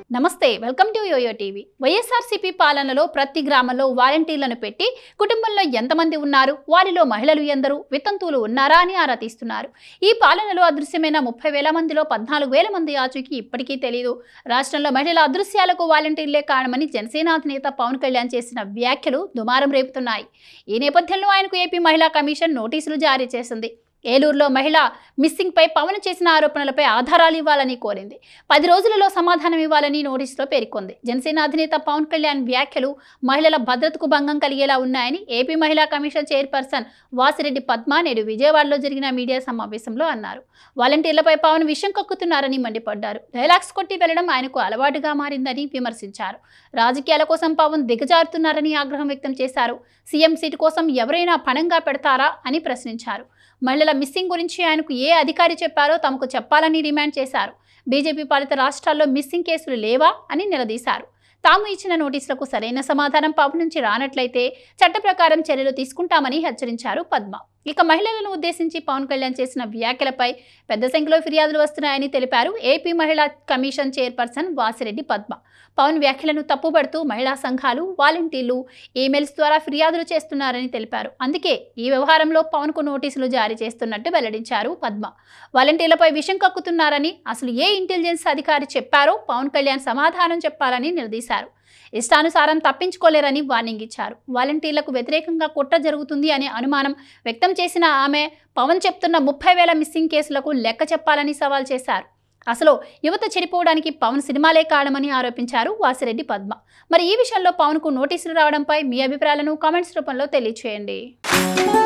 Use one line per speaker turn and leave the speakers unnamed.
నమస్తే welcome to yoyo TV YSRCP పాలనలో ప్రతి గ్రామంలో వాలంటీర్లను పెట్టి కుటుంబంలో ఎంతమంది ఉన్నారు వారిలో మహిళలు ఎందరు వితంతువులు ఉన్నారా అని ఆరా తీస్తున్నారు ఈ పాలనలో అదృశ్యమైన ముప్పై వేల మందిలో పద్నాలుగు వేల మంది ఆచూకీ ఇప్పటికీ తెలియదు రాష్ట్రంలో మహిళల అదృశ్యాలకు వాలంటీర్లే కారణమని జనసేన అధినేత పవన్ కళ్యాణ్ చేసిన వ్యాఖ్యలు దుమారం రేపుతున్నాయి ఈ నేపథ్యంలో ఆయనకు ఏపీ మహిళా కమిషన్ నోటీసులు జారీ చేసింది ఏలూరులో మహిళ మిస్సింగ్పై పవన్ చేసిన ఆరోపణలపై ఆధారాలు ఇవ్వాలని కోరింది పది రోజులలో సమాధానం ఇవ్వాలని నోటీసులో పేర్కొంది జనసేన అధినేత పవన్ కళ్యాణ్ వ్యాఖ్యలు మహిళల భద్రతకు భంగం కలిగేలా ఉన్నాయని ఏపీ మహిళా కమిషన్ చైర్పర్సన్ వాసిరెడ్డి పద్మ నేడు విజయవాడలో జరిగిన మీడియా సమావేశంలో అన్నారు వాలంటీర్లపై పవన్ విషం కక్కుతున్నారని మండిపడ్డారు డైలాగ్స్ కొట్టి వెళ్లడం ఆయనకు అలవాటుగా మారిందని విమర్శించారు రాజకీయాల కోసం పవన్ దిగజారుతున్నారని ఆగ్రహం వ్యక్తం చేశారు సీఎం సీటు కోసం ఎవరైనా పణంగా పెడతారా అని ప్రశ్నించారు మహిళల మిస్సింగ్ గురించి ఆయనకు ఏ అధికారి చెప్పారో తమకు చెప్పాలని డిమాండ్ చేశారు బీజేపీ పాలిత రాష్ట్రాల్లో మిస్సింగ్ కేసులు లేవా అని నిలదీశారు తాము ఇచ్చిన నోటీసులకు సరైన సమాధానం పవన్ నుంచి రానట్లయితే చట్ట ప్రకారం చర్యలు తీసుకుంటామని హెచ్చరించారు పద్మ ఇక మహిళలను ఉద్దేశించి పవన్ కళ్యాణ్ చేసిన వ్యాఖ్యలపై పెద్ద సంఖ్యలో ఫిర్యాదులు వస్తున్నాయని తెలిపారు ఏపీ మహిళా కమిషన్ చైర్పర్సన్ వాసిరెడ్డి పద్మ పవన్ వ్యాఖ్యలను తప్పుపడుతూ మహిళా సంఘాలు వాలంటీర్లు ఈమెయిల్స్ ద్వారా ఫిర్యాదులు చేస్తున్నారని తెలిపారు అందుకే ఈ వ్యవహారంలో పవన్కు నోటీసులు జారీ చేస్తున్నట్టు వెల్లడించారు పద్మ వాలంటీర్లపై విషం కక్కుతున్నారని అసలు ఏ ఇంటెలిజెన్స్ అధికారి చెప్పారో పవన్ కళ్యాణ్ సమాధానం చెప్పాలని నిలదీశారు ఇష్టానుసారం తప్పించుకోలేరని వార్నింగ్ ఇచ్చారు వాలంటీర్లకు వ్యతిరేకంగా కుట్ర జరుగుతుంది అనే అనుమానం వ్యక్తం చేసిన ఆమె పవన్ చెప్తున్న ముప్పై వేల మిస్సింగ్ కేసులకు లెక్క చెప్పాలని సవాల్ చేశారు అసలు యువత చెడిపోవడానికి పవన్ సినిమాలే కారణమని ఆరోపించారు వాసిరెడ్డి పద్మ మరి ఈ విషయంలో పవన్కు నోటీసులు రావడంపై మీ అభిప్రాయాలను కామెంట్స్ రూపంలో తెలియచేయండి